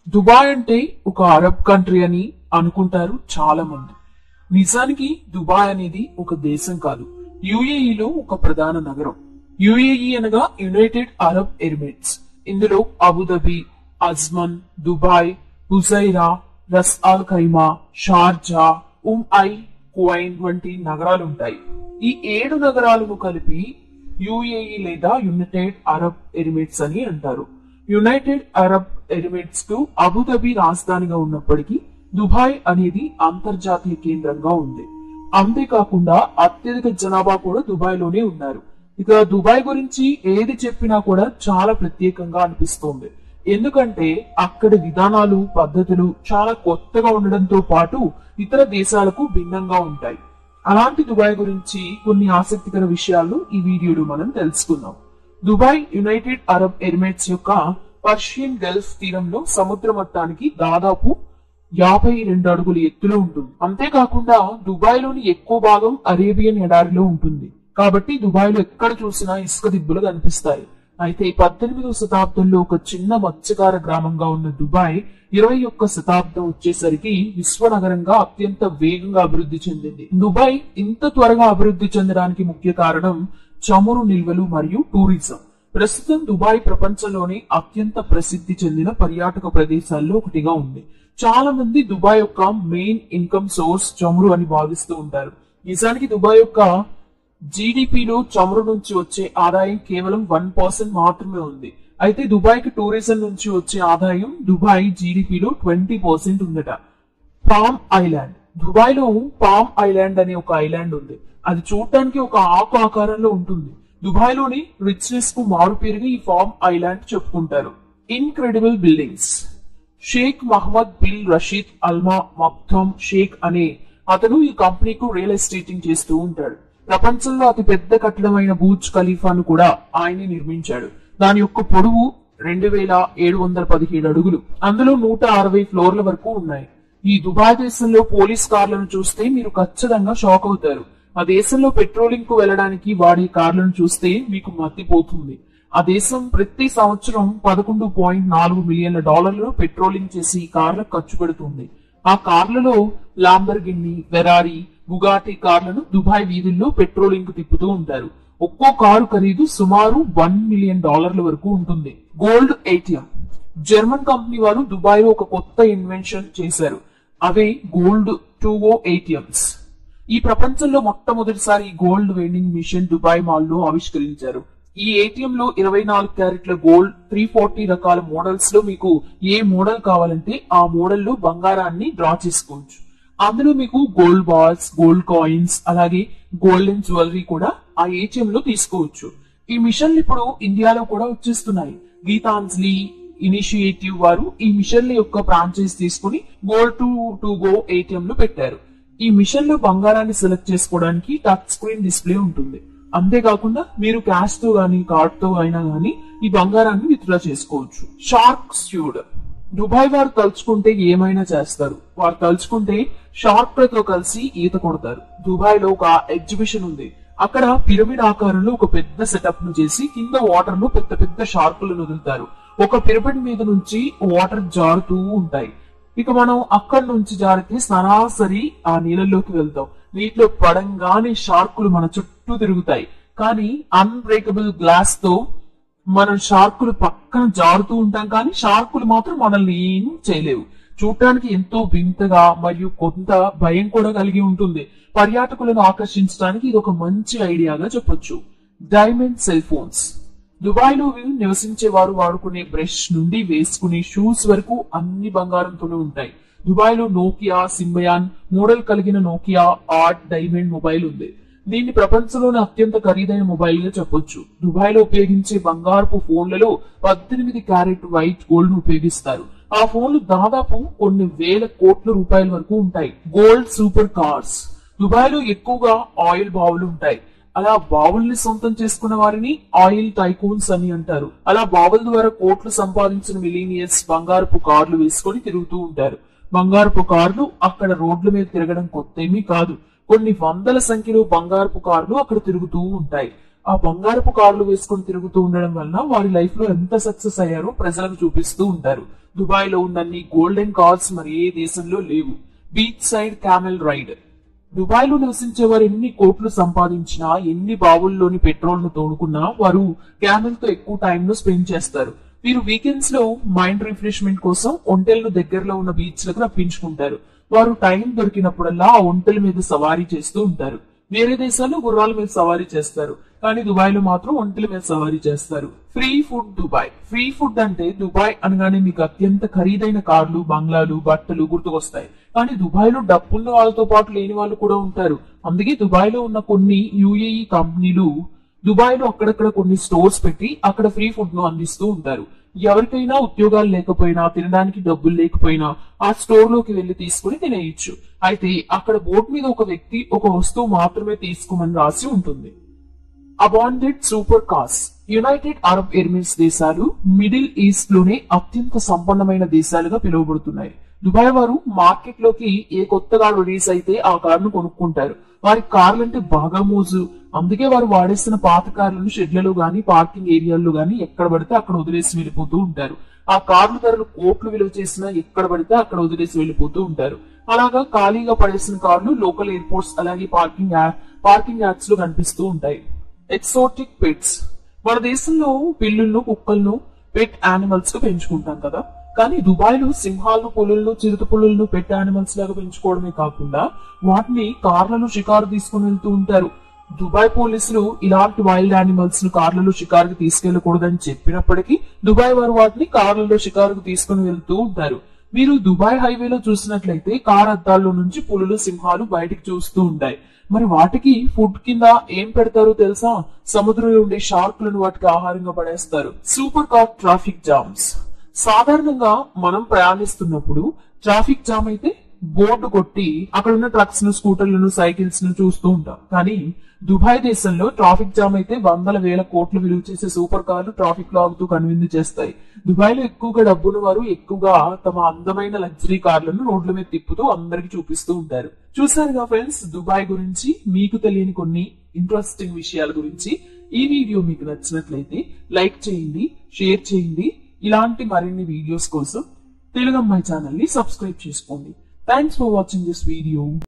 Dubai అంటే ఒక Arab country అని అనుకుంటారు చాలా మంది నిజానికి దుబాయ్ అనేది ఒక దేశం కాదు యుఏఈలో ఒక ప్రధాన నగరం యుఏఈ అనగా యునైటెడ్ అరబ్ ఎమిరేట్స్ ఇందులో Abu Dhabi Ajman Dubai Fujairah Ras al Khaimah Sharjah Umm al Quwain వంటి నగరాలు ఉంటాయి ఈ ఏడు నగరాలను కలిపి యుఏఈ లేదా యునైటెడ్ అరబ్ ఎమిరేట్స్ అని అంటారు యునైటెడ్ అరబ్ ఎమిరేట్స్ కు అబుదాబి రాజధానిగా ఉన్నప్పటికీ దుబాయ్ అనేది అంతర్జాతీయ కేంద్రంగా ఉంది అంతేకాకుండా అత్యధిక జనాభా కూడా దుబాయ్ లోనే ఉన్నారు ఇక దుబాయ్ గురించి ఏది చెప్పినా కూడా చాలా ప్రత్యేకంగా అనిపిస్తోంది ఎందుకంటే అక్కడి విధానాలు పద్ధతులు చాలా కొత్తగా ఉండడంతో పాటు ఇతర దేశాలకు భిన్నంగా ఉంటాయి అలాంటి దుబాయ్ గురించి కొన్ని ఆసక్తికర విషయాలను ఈ వీడియోలో మనం తెలుసుకుందాం దుబాయ్ యునైటెడ్ అరబ్ ఎమిరేట్స్ యొక్క పర్షియన్ గల్ఫ్ తీరంలో సముద్ర మట్టానికి దాదాపు యాభై రెండు అడుగుల ఎత్తులో ఉంటుంది అంతేకాకుండా దుబాయ్ లోని ఎక్కువ భాగం అరేబియన్ ఎడారిలో ఉంటుంది కాబట్టి దుబాయ్ లో ఎక్కడ చూసినా ఇసుక దిబ్బలు కనిపిస్తాయి అయితే పద్దెనిమిదవ శతాబ్దంలో ఒక చిన్న మత్స్యకార గ్రామంగా ఉన్న దుబాయ్ ఇరవై ఒక్క శతాబ్దం వచ్చేసరికి విశ్వనగరంగా అత్యంత వేగంగా అభివృద్ధి చెందింది దుబాయ్ ఇంత త్వరగా అభివృద్ధి చెందడానికి ముఖ్య కారణం చమురు నిల్వలు మరియు టూరిజం ప్రస్తుతం దుబాయ్ ప్రపంచంలోనే అత్యంత ప్రసిద్ధి చెందిన పర్యాటక ప్రదేశాల్లో ఒకటిగా ఉంది చాలా మంది దుబాయ్ యొక్క మెయిన్ ఇన్కమ్ సోర్స్ చమురు అని భావిస్తూ ఉంటారు నిజానికి దుబాయ్ యొక్క జీడిపిలో చమురు నుంచి వచ్చే ఆదాయం కేవలం వన్ పర్సెంట్ మాత్రమే ఉంది అయితే దుబాయ్ కి టూరిజం నుంచి వచ్చే ఆదాయం దుబాయ్ జీడిపిలో ట్వంటీ పర్సెంట్ ఉందట పామ్ ఐలాండ్ దుబాయ్ లో పామ్ ఐలాండ్ అనే ఒక ఐలాండ్ ఉంది అది చూడటానికి ఒక ఆకు ఆకారంలో ఉంటుంది దుబాయ్ లోని రిచ్నెస్ కు మారు పేరుగా ఈ ఫామ్ ఐలాండ్ చెప్పుకుంటారు incredible buildings Sheikh Mohammed bin Rashid Al Maktoum Sheikh అనే అతను ఈ కంపెనీకు రియల్ ఎస్టేటింగ్ చేస్తూ ఉంటాడు ప్రపంచంలో అతి పెద్ద కట్టడమైన బూజ్ ఖలీఫాను కూడా ఆయనే నిర్మించాడు దాని యొక్క పొడవు రెండు వేల ఏడు వందల పదిహేడు అడుగులు అందులో నూట అరవై ఫ్లోర్ల వరకు ఉన్నాయి ఈ దుబాయ్ దేశంలో పోలీస్ కార్లను చూస్తే మీరు ఖచ్చితంగా షాక్ అవుతారు ఆ దేశంలో పెట్రోలింగ్ కు వెళ్ళడానికి వాడే కార్లను చూస్తే మీకు మత్తిపోతుంది ఆ దేశం ప్రతి సంవత్సరం పదకొండు పాయింట్ నాలుగు మిలియన్ల డాలర్లను పెట్రోలింగ్ చేసి కార్లకు ఖర్చు పెడుతుంది ఆ కార్లలో లాంబర్గిన్ని వెరారీ బుగాటి కార్లను దుబాయ్ వీధుల్లో పెట్రోలింగ్ కు తిప్పుతూ ఉంటారు ఒక్కో కారు ఖరీదు సుమారు వన్ మిలియన్ డాలర్ల వరకు ఉంటుంది గోల్డ్ ఏటీఎం జర్మన్ కంపెనీ వారు దుబాయ్ లో ఒక కొత్త ఇన్వెన్షన్ చేశారు అవే గోల్డ్ టూ ఓ ఏటీఎంస్ ఈ ప్రపంచంలో మొట్టమొదటిసారి ఈ gold vending machine Dubai mall లో ఆవిష్కరించారు ఈ ఏటీఎం లో ఇరవై నాలుగు క్యారెట్ల గోల్డ్ త్రీ ఫార్టీ రకాల మోడల్స్ లో మీకు ఏ మోడల్ కావాలంటే ఆ మోడల్ లో బంగారాన్ని డ్రా చేసుకోవచ్చు అందులో మీకు గోల్డ్ బాల్స్ గోల్డ్ కాయిన్స్ అలాగే గోల్డెన్ జ్యువెలరీ కూడా ఆ ఏటీఎం లో తీసుకోవచ్చు ఈ మిషన్లు ఇప్పుడు ఇండియాలో కూడా వచ్చేస్తున్నాయి గీతాంజలి ఇనిషియేటివ్ వారు ఈ మిషన్ల యొక్క ఫ్రాంచైజ్ తీసుకుని gold to to go ATM లో పెట్టారు ఈ మిషన్ లో బంగారాన్ని సెలెక్ట్ చేసుకోవడానికి టచ్ స్క్రీన్ డిస్ప్లే ఉంటుంది అంతేకాకుండా మీరు క్యాష్ తో గానీ కార్డ్ తో అయినా గానీ ఈ బంగారాన్ని విత్డ్రా చేసుకోవచ్చు షార్క్ స్ట్యూడ్ దుబాయ్ వారు తలుచుకుంటే ఏమైనా చేస్తారు వారు తలుచుకుంటే షార్క్లతో కలిసి ఈత కొడతారు దుబాయ్ లో ఒక ఎగ్జిబిషన్ ఉంది అక్కడ పిరమిడ్ ఆకారంలో ఒక పెద్ద సెటప్ ను చేసి కింద వాటర్ లో పెద్ద పెద్ద షార్కులను వదులుతారు ఒక పిరమిడ్ మీద నుంచి వాటర్ జారుతూ ఉంటాయి ఇక మనం అక్కడి నుంచి జారితే సరాసరి ఆ నీళ్ళలోకి వెళ్తాం నీటిలో పడంగానే షార్కులు మన చుట్టూ తిరుగుతాయి కానీ అన్బ్రేకబుల్ గ్లాస్ తో మనం షార్కులు పక్కన జారుతూ ఉంటాం కానీ షార్కులు మాత్రం మనల్ని ఏం చేయలేవు చూడటానికి ఎంతో వింతగా మరియు కొంత భయం కూడా కలిగి ఉంటుంది పర్యాటకులను ఆకర్షించడానికి ఇది ఒక మంచి ఐడియాగా చెప్పొచ్చు డైమండ్ సెల్ ఫోన్స్ దుబాయ్ లో నివసించే వారు వాడుకునే బ్రష్ నుండి వేసుకునే షూస్ వరకు అన్ని బంగారంతోనే ఉంటాయి దుబాయ్ లో నోకియా సింబయాన్ మోడల్ కలిగిన నోకియా ఆర్ట్ డైమండ్ మొబైల్ ఉంది దీన్ని ప్రపంచంలోనే అత్యంత ఖరీదైన మొబైల్ గా చెప్పొచ్చు దుబాయ్ లో ఉపయోగించే బంగారపు ఫోన్లలో పద్దెనిమిది క్యారెట్ వైట్ గోల్డ్ ను ఉపయోగిస్తారు ఆ ఫోన్లు దాదాపు కొన్ని వేల కోట్ల రూపాయల వరకు ఉంటాయి గోల్డ్ సూపర్ కార్స్ దుబాయ్ లో ఎక్కువగా ఆయిల్ బావులు ఉంటాయి అలా బావుల్ని సొంతం చేసుకున్న వారిని ఆయిల్ టైకూన్స్ అని అంటారు అలా బావుల ద్వారా కోట్లు సంపాదించిన మిలీనియర్స్ బంగారపు కార్లు వేసుకొని తిరుగుతూ ఉంటారు బంగారపు కార్లు అక్కడ రోడ్ల మీద తిరగడం కొత్త ఏమీ కాదు కొన్ని వందల సంఖ్యలో బంగారపు కార్లు అక్కడ తిరుగుతూ ఉంటాయి ఆ బంగారపు కార్లు వేసుకొని తిరుగుతూ ఉండడం వలన వారి లైఫ్ లో ఎంత సక్సెస్ అయ్యారో ప్రజలకు చూపిస్తూ ఉంటారు దుబాయ్ లో ఉన్నన్ని గోల్డెన్ కార్స్ మరి ఏ దేశంలో లేవు beach side camel ride Dubai లో నివసించే వారు ఎన్ని కోట్లు సంపాదించినా ఎన్ని బావుల్లోని పెట్రోల్ ను తోడుకున్నా వారు క్యామెల్ తో ఎక్కువ టైం ను స్పెండ్ చేస్తారు వీరు వీకెండ్స్ లో మైండ్ రిఫ్రెష్మెంట్ కోసం ఒంటెలను దగ్గరలో ఉన్న బీచ్ లకు రప్పించుకుంటారు వారు టైం దొరికినప్పుడల్లా ఆ ఒంటెల మీద సవారీ చేస్తూ ఉంటారు వేరే దేశాల్లో గుర్రాల మీద సవారీ చేస్తారు కానీ దుబాయ్ లో మాత్రం ఒంటెల మీద సవారీ చేస్తారు free food Dubai free food అంటే దుబాయ్ అనగానే మీకు అత్యంత ఖరీదైన కార్లు బంగ్లాలు బట్టలు గుర్తుకొస్తాయి కానీ దుబాయ్ లో డబ్బున్న వాళ్ళతో పాటు లేని వాళ్ళు కూడా ఉంటారు అందుకే దుబాయ్ లో ఉన్న కొన్ని యుఏఈ కంపెనీలు దుబాయ్ లో అక్కడక్కడ కొన్ని స్టోర్స్ పెట్టి అక్కడ ఫ్రీ ఫుడ్ ను అందిస్తూ ఉంటారు ఎవరికైనా ఉద్యోగాలు లేకపోయినా తినడానికి డబ్బులు లేకపోయినా ఆ స్టోర్ లోకి వెళ్లి తీసుకుని తినేయచ్చు అయితే అక్కడ బోర్డు మీద ఒక వ్యక్తి ఒక వస్తువు మాత్రమే తీసుకోమని రాసి ఉంటుంది abandoned super cars United Arab Emirates దేశాలు మిడిల్ ఈస్ట్ లోనే అత్యంత సంపన్నమైన దేశాలుగా పిలువబడుతున్నాయి దుబాయ్ వారు మార్కెట్ లోకి ఏ కొత్త కార్ రిలీజ్ అయితే ఆ కార్ ను కొనుక్కుంటారు వారి కార్లు అంటే బాగా మోజు అందుకే వారు వాడేస్తున్న పాత కార్లను షెడ్లలో గాని పార్కింగ్ ఏరియాల్లో గాని ఎక్కడ పడితే అక్కడ వదిలేసి వెళ్ళిపోతూ ఉంటారు ఆ కార్లు ధరలు కోట్లు విలువ చేసినా ఎక్కడ పడితే అక్కడ వదిలేసి వెళ్ళిపోతూ ఉంటారు అలాగా ఖాళీగా పడేసిన కార్లు లోకల్ ఎయిర్పోర్ట్స్ అలాగే పార్కింగ్ పార్కింగ్ యాడ్స్ లో కనిపిస్తూ ఉంటాయి ఎక్సోటిక్ పెట్స్ మన దేశంలో పిల్లులను కుక్కలను పెట్ యానిమల్స్ గా పెంచుకుంటాం కదా కానీ దుబాయ్ లో సింహాలను పులులను చిరుత పులులను పెట్ యానిమల్స్ లాగా పెంచుకోవడమే కాకుండా వాటిని కార్లలో షికారు తీసుకుని వెళ్తూ ఉంటారు దుబాయ్ పోలీసులు ఇలాంటి వైల్డ్ యానిమల్స్ ను కార్లలో షికారుకి తీసుకెళ్లకూడదని చెప్పినప్పటికీ దుబాయ్ వారు వాటిని కార్లలో షికారుకు తీసుకుని వెళ్తూ ఉంటారు మీరు దుబాయ్ హైవేలో చూసినట్లయితే కార్ అద్దాల్లో నుంచి పులులు సింహాలు బయటికి చూస్తూ ఉంటాయి మరి వాటికి ఫుడ్ కింద ఏం పెడతారో తెలుసా సముద్రంలో ఉండే షార్క్లను వాటికి ఆహారంగా పడేస్తారు సూపర్ కార్ ట్రాఫిక్ జామ్స్ సాధారణంగా మనం ప్రయాణిస్తున్నప్పుడు ట్రాఫిక్ జామ్ అయితే బోర్డు కొట్టి అక్కడ ఉన్న ట్రక్స్ ను స్కూటర్లను సైకిల్స్ ను చూస్తూ ఉంటాం కానీ దుబాయ్ దేశంలో ట్రాఫిక్ జామ్ అయితే వందల వేల కోట్లు విలువ చేసే సూపర్ కార్లు ట్రాఫిక్ లో ఆగుతూ కనువిందు చేస్తాయి దుబాయ్ లో ఎక్కువగా డబ్బున్న వారు ఎక్కువగా తమ అందమైన లగ్జరీ కార్లను రోడ్ల మీద తిప్పుతూ అందరికి చూపిస్తూ ఉంటారు చూసారుగా ఫ్రెండ్స్ దుబాయ్ గురించి మీకు తెలియని కొన్ని ఇంట్రెస్టింగ్ విషయాల గురించి ఈ వీడియో మీకు నచ్చినట్లయితే లైక్ చేయండి షేర్ చేయండి ఇలాంటి మరిన్ని వీడియోస్ కోసం తెలుగు అమ్మాయి ఛానల్ ని సబ్స్క్రైబ్ చేసుకోండి thanks for watching this video